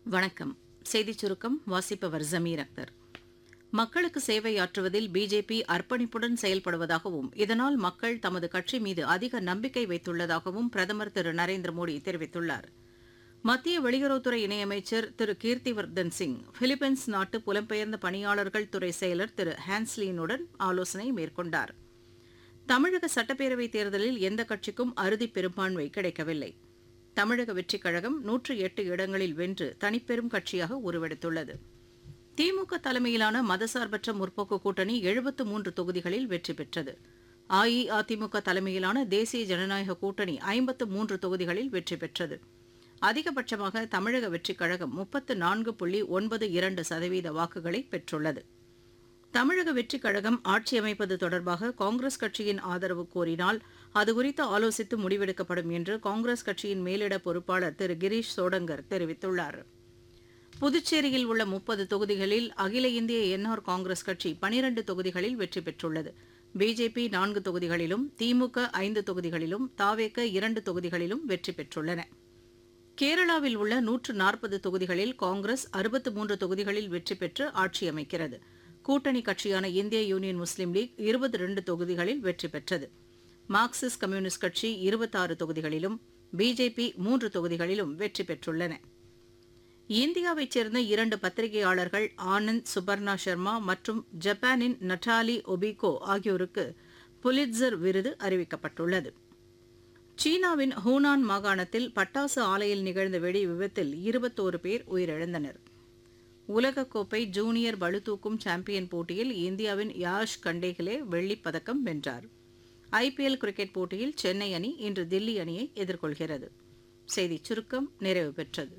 வணக்கம் செய்திச் சுருக்கம் வாசிப்பவர் ஜமீர் அக்தர் மக்களுக்கு சேவையாற்றுவதில் பிஜேபி அர்ப்பணிப்புடன் செயல்படுவதாகவும் இதனால் மக்கள் தமது கட்சி மீது அதிக நம்பிக்கை வைத்துள்ளதாகவும் பிரதமர் திரு நரேந்திர மோடி தெரிவித்துள்ளார் மத்திய வெளியுறவுத்துறை இணையமைச்சர் திரு கீர்த்திவர்தன் சிங் பிலிப்பைன்ஸ் நாட்டு புலம்பெயர்ந்த பணியாளர்கள் துறை செயலர் திரு ஹான்ஸ்லீனுடன் ஆலோசனை மேற்கொண்டார் தமிழக சட்டப்பேரவைத் தேர்தலில் எந்த கட்சிக்கும் அறுதி பெரும்பான்மை கிடைக்கவில்லை தமிழக வெற்றிக் கழகம் நூற்று எட்டு இடங்களில் வென்று தனிப்பெரும் கட்சியாக உருவெடுத்துள்ளது திமுக தலைமையிலான மதசார்பற்ற முற்போக்கு கூட்டணி எழுபத்து மூன்று தொகுதிகளில் வெற்றி பெற்றது அஇஅதிமுக தலைமையிலான தேசிய ஜனநாயக கூட்டணி ஐம்பத்து மூன்று தொகுதிகளில் வெற்றி பெற்றது அதிகபட்சமாக தமிழக வெற்றிக் கழகம் முப்பத்து நான்கு புள்ளி ஒன்பது இரண்டு சதவீத வாக்குகளை பெற்றுள்ளது தமிழக வெற்றிக் கழகம் ஆட்சி அமைப்பது தொடர்பாக காங்கிரஸ் கட்சியின் ஆதரவு கோரினால் அது குறித்து ஆலோசித்து முடிவெடுக்கப்படும் என்று காங்கிரஸ் கட்சியின் மேலிட பொறுப்பாளர் திரு கிரீஷ் சோடங்கர் தெரிவித்துள்ளார் புதுச்சேரியில் உள்ள முப்பது தொகுதிகளில் அகில இந்திய என்ஆர் காங்கிரஸ் கட்சி பனிரண்டு தொகுதிகளில் வெற்றி பெற்றுள்ளது பிஜேபி நான்கு தொகுதிகளிலும் திமுக ஐந்து தொகுதிகளிலும் தாவேக இரண்டு தொகுதிகளிலும் வெற்றி பெற்றுள்ளன கேரளாவில் உள்ள நூற்று நாற்பது தொகுதிகளில் காங்கிரஸ் அறுபத்து மூன்று தொகுதிகளில் வெற்றி பெற்று ஆட்சி அமைக்கிறது கூட்டணி கட்சியான இந்திய யூனியன் முஸ்லீம் லீக் இருபத்தி இரண்டு தொகுதிகளில் வெற்றி பெற்றது மார்க்சிஸ்ட் கம்யூனிஸ்ட் கட்சி இருபத்தாறு தொகுதிகளிலும் பிஜேபி மூன்று தொகுதிகளிலும் வெற்றி பெற்றுள்ளன இந்தியாவைச் சேர்ந்த இரண்டு பத்திரிகையாளர்கள் ஆனந்த் சுபர்ணா சர்மா மற்றும் ஜப்பானின் நட்டாலி ஒபிகோ ஆகியோருக்கு புலிட்சர் விருது அறிவிக்கப்பட்டுள்ளது சீனாவின் ஹூனான் மாகாணத்தில் பட்டாசு ஆலையில் நிகழ்ந்த வெடி விபத்தில் இருபத்தோரு பேர் உயிரிழந்தனர் உலகக்கோப்பை ஜூனியர் பளுதூக்கும் சாம்பியன் போட்டியில் இந்தியாவின் யாஷ் கண்டேகலே வெள்ளிப் பதக்கம் வென்றார் ஐபிஎல் கிரிக்கெட் போட்டியில் சென்னை அணி இன்று தில்லி அணியை எதிர்கொள்கிறது செய்திச் சுருக்கம் நிறைவு பெற்றது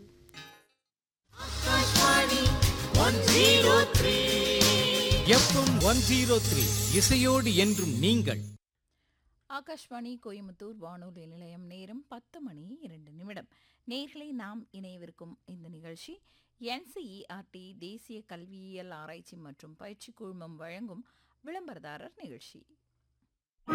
எஃப்எம் ஒன் ஜீரோ த்ரீ இசையோடு என்றும் நீங்கள் ஆகாஷ்வாணி கோயம்புத்தூர் வானொலி நிலையம் நேரம் பத்து மணி இரண்டு நிமிடம் நேர்களை நாம் இணையவிருக்கும் இந்த நிகழ்ச்சி என்சிஇஆர்டி தேசிய கல்வியியல் ஆராய்ச்சி மற்றும் பயிற்சி குழுமம் வழங்கும் விளம்பரதாரர் நிகழ்ச்சி